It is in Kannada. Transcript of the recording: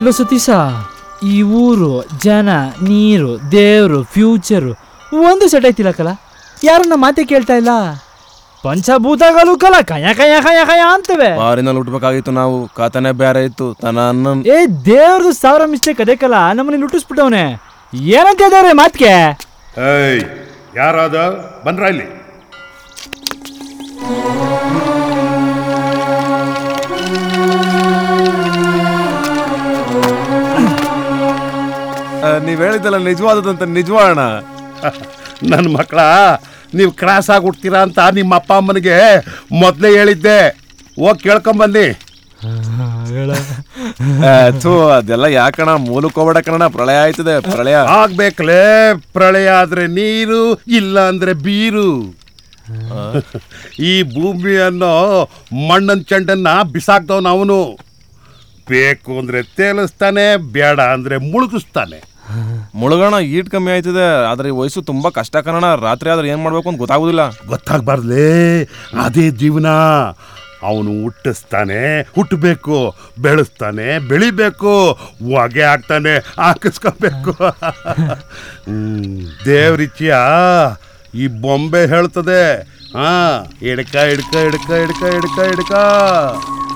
ಹಲೋ ಸತೀಶ ಈ ಊರು ಜನ ನೀರು ದೇವ್ರು ಫ್ಯೂಚರು ಒಂದು ಸೆಟ್ ಆಯ್ತಿಲ್ಲಕಲ್ಲ ಯಾರನ್ನ ಮಾತೆ ಕೇಳ್ತಾ ಇಲ್ಲ ಪಂಚಭೂತಗಳು ಕಲ ಕಯ ಕಯ ಕಯ ಕಯ ಅಂತವೆ ಮಾರಿನಲ್ಲಿ ಹುಟ್ಬೇಕಾಗಿತ್ತು ನಾವು ಕಥನೆ ಬೇರೆ ಇತ್ತು ತನ ಅನ್ನ ಏ ದೇವ್ರದು ಸಾವಿರ ಮಿಸ್ಟೇಕ್ ಅದೇ ಕಲ ನಮ್ಮನೆ ಲುಟ್ಟಿಸ್ಬಿಟ್ಟವನೆ ಏನಂತ ಇದಾರೆ ಮಾತ್ಗೆ ಏಯ್ ಯಾರಾದ ಬಂದ್ರ ಇಲ್ಲಿ ನೀವ್ ಹೇಳಿದ್ದಲ್ಲ ನಿಜವಾದದಂತ ನಿಜವಾಣ ನನ್ನ ಮಕ್ಕಳ ನೀವು ಕ್ರಾಸ್ ಆಗಿ ಹುಡ್ತೀರಾ ಅಂತ ನಿಮ್ಮ ಅಪ್ಪ ಅಮ್ಮನಿಗೆ ಮೊದಲೇ ಹೇಳಿದ್ದೆ ಹೋಗಿ ಕೇಳ್ಕೊಂಬನ್ನಿ ಥೂ ಅದೆಲ್ಲ ಯಾಕಣ ಮೂಲಕ್ ಹೋಗ್ಬೇಡ ಕಣ ಪ್ರಳಯ ಆಯ್ತದೆ ಪ್ರಳಯ ಆಗ್ಬೇಕಲೇ ಪ್ರಳಯ ಆದ್ರೆ ನೀರು ಇಲ್ಲ ಅಂದ್ರೆ ಬೀರು ಈ ಭೂಮಿಯನ್ನು ಮಣ್ಣನ್ ಚೆಂಡನ್ನ ಬಿಸಾಕ್ದವನು ಅವನು ಬೇಕು ಅಂದ್ರೆ ತೇಲಿಸ್ತಾನೆ ಬೇಡ ಅಂದ್ರೆ ಮುಳುಗಿಸ್ತಾನೆ ಮುಳುಗೋಣ ಈಟ್ ಕಮ್ಮಿ ಆಯ್ತದೆ ಆದ್ರೆ ಈ ವಯಸ್ಸು ತುಂಬಾ ಕಷ್ಟ ಕಣ ರಾತ್ರಿ ಆದ್ರೆ ಏನ್ ಮಾಡ್ಬೇಕು ಅಂತ ಗೊತ್ತಾಗುದಿಲ್ಲ ಗೊತ್ತಾಗ್ಬಾರ್ದೇ ಅದೇ ಜೀವನ ಅವನು ಹುಟ್ಟಿಸ್ತಾನೆ ಹುಟ್ಟಬೇಕು ಬೆಳೆಸ್ತಾನೆ ಬೆಳಿಬೇಕು ಹೊಗೆ ಹಾಕ್ತಾನೆ ಹಾಕಿಸ್ಕೋಬೇಕು ಹ್ಮ್, ದೇವ್ರಿಚ್ಚಿಯ ಈ ಬೊಂಬೆ ಹೇಳ್ತದೆ ಹಾ ಹಿಡ್ಕ ಹಿಡ್ಕ ಹಿಡ್ಕ ಹಿಡ್ಕ ಹಿಡ್ಕ ಹಿಡ್ಕ